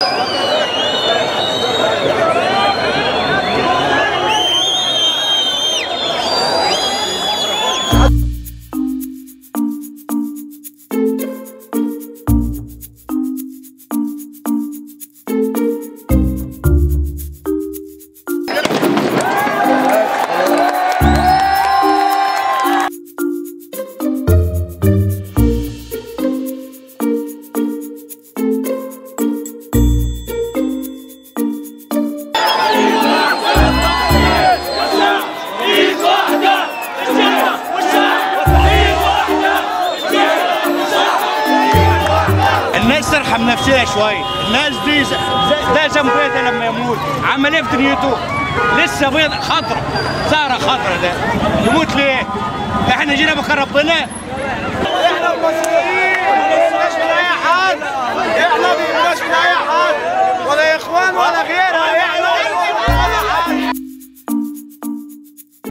الناس ترحم نفسها شوي الناس دي ز- ز- ده ذنب ايه ده لما يموت عمل ايه في دنيته لسه بيض خضرة زهرة خضرة ده يموت ليه احنا جينا مكان ربنا احنا المصريين ما بنبقاش من اي حد احنا ما بنبقاش من اي حد